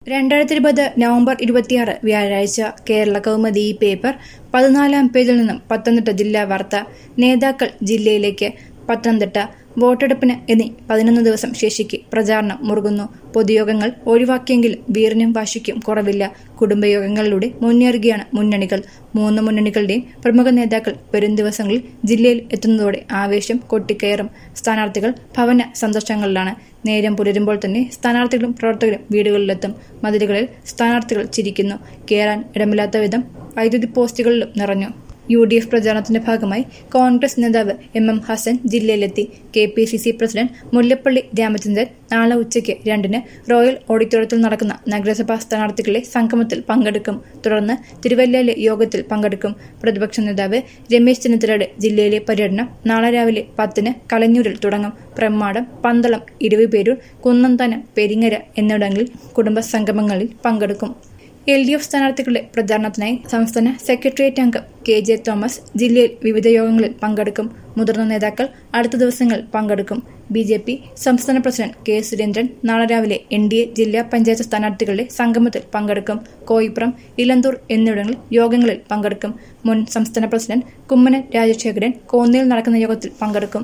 രണ്ടായിരത്തി ഇരുപത് നവംബർ ഇരുപത്തിയാറ് വ്യാഴാഴ്ച കേരള കൗമുദി ഈ പേപ്പർ പതിനാലാം പേജിൽ നിന്നും പത്തനംതിട്ട ജില്ലാ വാർത്ത നേതാക്കൾ ജില്ലയിലേക്ക് പത്തനംതിട്ട വോട്ടെടുപ്പിന് ഇനി പതിനൊന്ന് ദിവസം ശേഷിക്കെ പ്രചാരണം മുറുകുന്നു പൊതുയോഗങ്ങൾ ഒഴിവാക്കിയെങ്കിലും വീറിനും വാശിക്കും കുറവില്ല കുടുംബയോഗങ്ങളിലൂടെ മുന്നേറുകയാണ് മുന്നണികൾ മൂന്ന് മുന്നണികളുടെയും പ്രമുഖ നേതാക്കൾ വരും ദിവസങ്ങളിൽ ജില്ലയിൽ എത്തുന്നതോടെ ആവേശം കൊട്ടിക്കയറും സ്ഥാനാർത്ഥികൾ ഭവന സന്ദർശനങ്ങളിലാണ് നേരം പുലരുമ്പോൾ തന്നെ സ്ഥാനാർത്ഥികളും പ്രവർത്തകരും വീടുകളിലെത്തും മതിലുകളിൽ സ്ഥാനാർത്ഥികൾ ചിരിക്കുന്നു കയറാൻ ഇടമില്ലാത്ത വിധം വൈദ്യുതി പോസ്റ്റുകളിലും നിറഞ്ഞു യു ഡി എഫ് പ്രചാരണത്തിന്റെ ഭാഗമായി കോൺഗ്രസ് നേതാവ് എം എം ഹസൻ ജില്ലയിലെത്തി K P C C president Mullappally Ramachandran നാളെ ഉച്ചയ്ക്ക് രണ്ടിന് റോയൽ ഓഡിറ്റോറിയത്തിൽ നടക്കുന്ന നഗരസഭാ സ്ഥാനാർത്ഥികളെ സംഗമത്തിൽ പങ്കെടുക്കും തുടർന്ന് തിരുവല്ലയിലെ യോഗത്തിൽ പങ്കെടുക്കും പ്രതിപക്ഷ നേതാവ് രമേശ് ചെന്നിത്തലയുടെ ജില്ലയിലെ പര്യടനം നാളെ രാവിലെ പത്തിന് കലഞ്ഞൂരിൽ തുടങ്ങും പ്രമ്മാടം പന്തളം ഇരുവിപേരൂർ കുന്നന്താനം പെരിങ്ങര എന്നിവിടങ്ങളിൽ കുടുംബ സംഗമങ്ങളിൽ പങ്കെടുക്കും എൽ ഡി എഫ് സ്ഥാനാർത്ഥികളുടെ പ്രചാരണത്തിനായി സംസ്ഥാന സെക്രട്ടേറിയറ്റ് അംഗം കെ ജെ തോമസ് ജില്ലയിൽ വിവിധ യോഗങ്ങളിൽ പങ്കെടുക്കും മുതിർന്ന നേതാക്കൾ അടുത്ത ദിവസങ്ങളിൽ പങ്കെടുക്കും ബി ജെ പി സംസ്ഥാന പ്രസിഡന്റ് കെ സുരേന്ദ്രൻ നാളെ രാവിലെ എൻ ഡി എ ജില്ലാ പഞ്ചായത്ത് സ്ഥാനാർത്ഥികളുടെ സംഗമത്തിൽ പങ്കെടുക്കും കോയിപ്പുറം ഇലന്തൂർ എന്നിവിടങ്ങളിൽ യോഗങ്ങളിൽ പങ്കെടുക്കും മുൻ സംസ്ഥാന പ്രസിഡന്റ് കുമ്മനം രാജശേഖരൻ കോന്നിയിൽ നടക്കുന്ന യോഗത്തിൽ പങ്കെടുക്കും